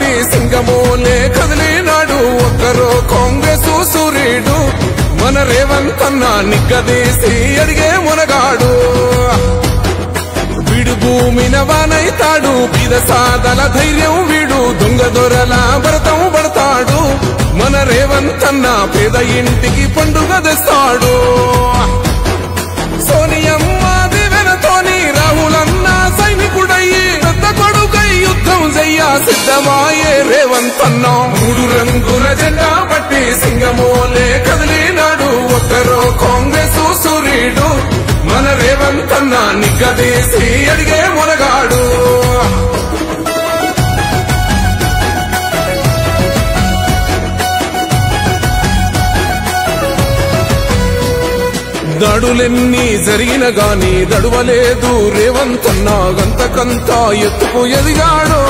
బట్టి సింగమోలే కదిలినాడు ఒక్కరో కాంగ్రెస్ సూర్యుడు మన రేవంత్ అన్న నిగ్గదీసి అడిగే మునగాడు వీడు భూమిన వానైతాడు పిద సాదల ధైర్యం వీడు దొంగ దొరల భరతం పడతాడు మన రేవంత్ అన్న పేద ఇంటికి పండుగ తెస్తాడు సోనియమ్మ దివెనతోని రాహులన్న సైనికుడయ్యి పెద్ద కొడుకై యుద్ధం చెయ్య సిద్ధమాయే రేవంత్ అన్న మూడు రంగుల జెండా పట్టి సింగమోలే కదిలినాడు ఒక్కరో కాంగ్రెస్ సూర్యుడు మన రేవంత్ అన్న నిగ్గదీసి అడిగే మొనగాడు దడులెన్ని జరిగిన గాని దడువలేదు రేవంతన్నా గంతకంతా ఎత్తుకు ఎదిగాడో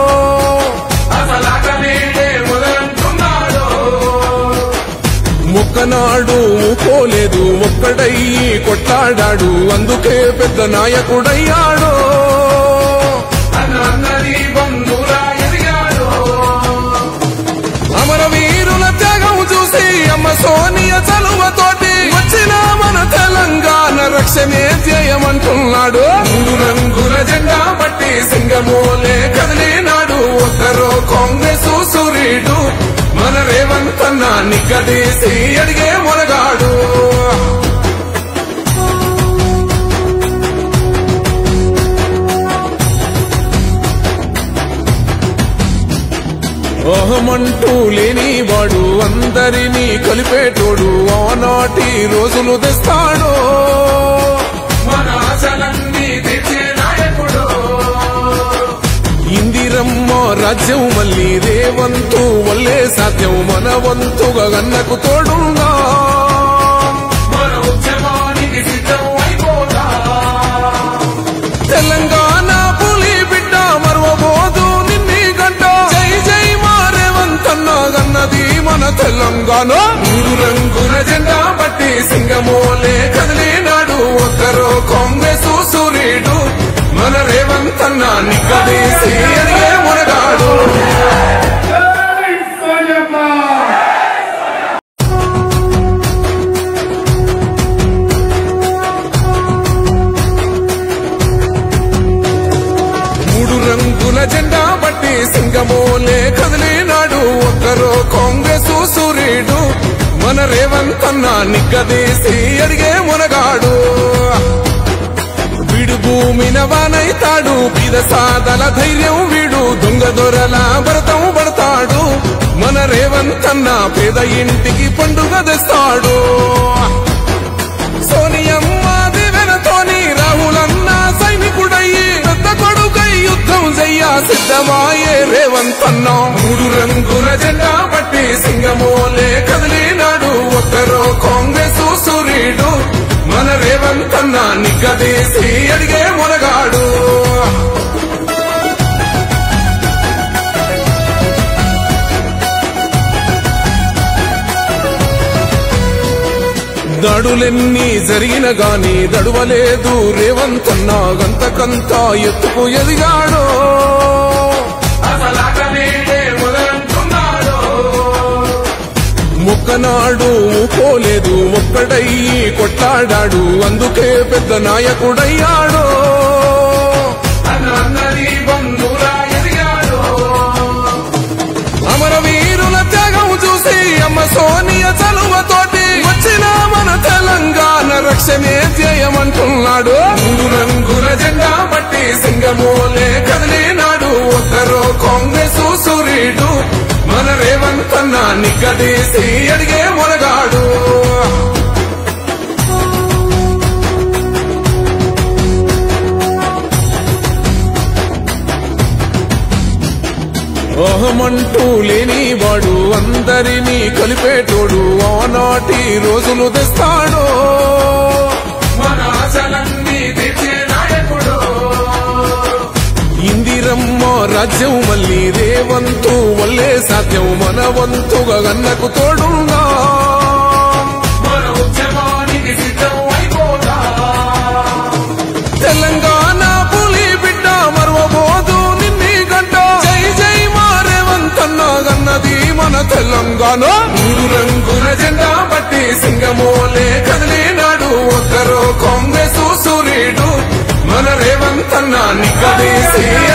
మొక్కనాడు ఊకోలేదు ఒక్కడయ్యి కొట్లాడాడు అందుకే పెద్ద నాయకుడయ్యాడో అమరవీరుల త్యాగం చూసి అమ్మ సోనియ చలువతోటి వచ్చిన మన తెలంగాణ రక్షణే ధ్యేయమంటున్నాడు మూడు రంగుల జెండా పట్టి సింగమోలే కదిలినాడు ఒక్కరో కాంగ్రెస్ సూర్యుడు మన రేవంత్ అన్న నిగ్గదీసి అడిగే మొనగాడు అహమంటూ లేని వాడు అందరినీ కలిపేటోడు ఆనాటి రోజులు తెస్తాడు మన ఆశలన్నీ తెచ్చే నాయకుడు ఇందిరమ్మ రాజ్యం మళ్ళీ రేవంతు వల్లే సాధ్యం మన వంతుగా గన్నకు తోడుగా మన ఉద్యమానికి సిద్ధం అయిపోతా తెలంగాణ పులి బిడ్డ మరవబోదు నిన్ని గంట జై జై మారేవంతన్నా గన్నది మన తెలంగాణ మూడు రంగుల జెండా బట్టి సింగమోలే కదిలినాడు ఒక్కరో కాంగ్రెస్ సూర్యుడు మన రేవంత్ అన్న నిగ్గదీసి అడిగే మునగాడు జై సోనియమ్మ మూడు రంగుల జెండా బట్టి సింగమోలే కదిలినాడు ఒక్కరో కాంగ్రెస్ సూర్యుడు మన రేవంత్ అన్న నిగ్గదీసి అడిగే మునగాడు వీడు భూమిన వానైతాడు పిద సాదల ధైర్యం వీడు దొంగ దొరల భరతం పడతాడు మన రేవంత్ అన్న పేద ఇంటికి పండుగ తెస్తాడు సోనియమ్మ దివెనతోని రాహులన్న సైనికుడయ్యి పెద్ద కొడుకై యుద్ధం చెయ్య సిద్ధమాయే రేవంత్ అన్న మూడు రంగుల జెండా పట్టి సింగమోలే కదిలినాడు ఒక్కరో కాంగ్రెస్ సూర్యుడు మన రేవంత్ అన్న నిగ్గదీసి అడిగే మొనగాడు దడులెన్ని జరిగిన గాని దడువలేదు రేవంత్ అన్న గంతకంతా ఎత్తుకు ఎదిగాడో మొక్కనాడు ఊకోలేదు ఒక్కడయ్యి కొట్లాడాడు అందుకే పెద్ద నాయకుడయ్యాడో అమరవీరుల త్యాగం చూసి అమ్మ సోనియ చలువతోటి వచ్చిన మన తెలంగాణ రక్షణే ధ్యేయమంటున్నాడు మూడు రంగుల జెండా పట్టి సింగమోలే కదిలినాడు ఒక్కరో కాంగ్రెస్ సూర్యుడు మన రేవంత్ అన్న నిగ్గదీసి అడిగే మొనగాడు అహమంటూ లేని వాడు అందరినీ కలిపేటోడు ఆనాటి రోజులు తెస్తాడు మన ఆశలన్నీ తెచ్చే నాయకుడు ఇందిరమ్మ రాజ్యం మళ్ళీ రేవంతు వల్లే సాధ్యం మన వంతుగా గన్నకు తోడుగా మన ఉద్యమానికి సిద్ధం అయిపోతా తెలంగాణ పులి బిడ్డ మరవబోదు నిన్ని గంట జై జై మారేవంత్ తెలంగాణ మూడు రంగుల జెండా బట్టి సింగమోలే కదిలినాడు ఒక్కరో కాంగ్రెస్ సూర్యుడు మన రేవంత్ అన్న నిక్కదీసి